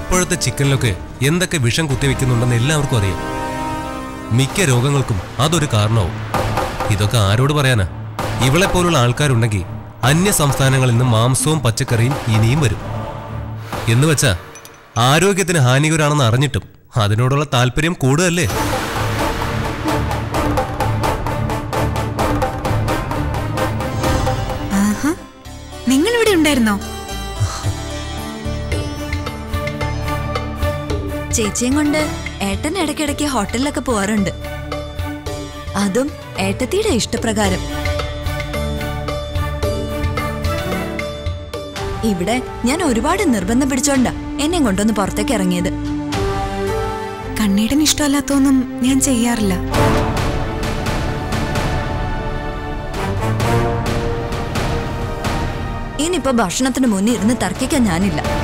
ഇപ്പോഴത്തെ ചിക്കനിലൊക്കെ എന്തൊക്കെ വിഷം കുത്തിവെക്കുന്നുണ്ടെന്ന് എല്ലാവർക്കും അറിയാം മിക്ക രോഗങ്ങൾക്കും അതൊരു കാരണവും ഇതൊക്കെ ആരോട് പറയാനാ ഇവളെ പോലുള്ള ആൾക്കാരുണ്ടെങ്കിൽ അന്യ സംസ്ഥാനങ്ങളിൽ നിന്ന് മാംസവും പച്ചക്കറിയും ഇനിയും വരും എന്ന് വെച്ചാ ആരോഗ്യത്തിന് ഹാനികരാണെന്ന് അറിഞ്ഞിട്ടും അതിനോടുള്ള താല്പര്യം കൂടുതലല്ലേ ആഹാ നിങ്ങൾ ഇവിടെ ഉണ്ടായിരുന്നോ ചേച്ചിയും കൊണ്ട് ഏട്ടൻ ഇടയ്ക്കിടയ്ക്ക് ഹോട്ടലിലൊക്കെ പോവാറുണ്ട് അതും ഏട്ടത്തിയുടെ ഇഷ്ടപ്രകാരം ഇവിടെ ഞാൻ ഒരുപാട് നിർബന്ധം പിടിച്ചോണ്ടാ എന്നെ കൊണ്ടൊന്ന് പുറത്തേക്ക് ഇറങ്ങിയത് കണ്ണീടന് ഇഷ്ടമല്ലാത്തൊന്നും ഞാൻ ചെയ്യാറില്ല ഇനിയിപ്പോ ഭക്ഷണത്തിന് മുന്നിൽ ഇരുന്ന് തർക്കിക്കാൻ ഞാനില്ല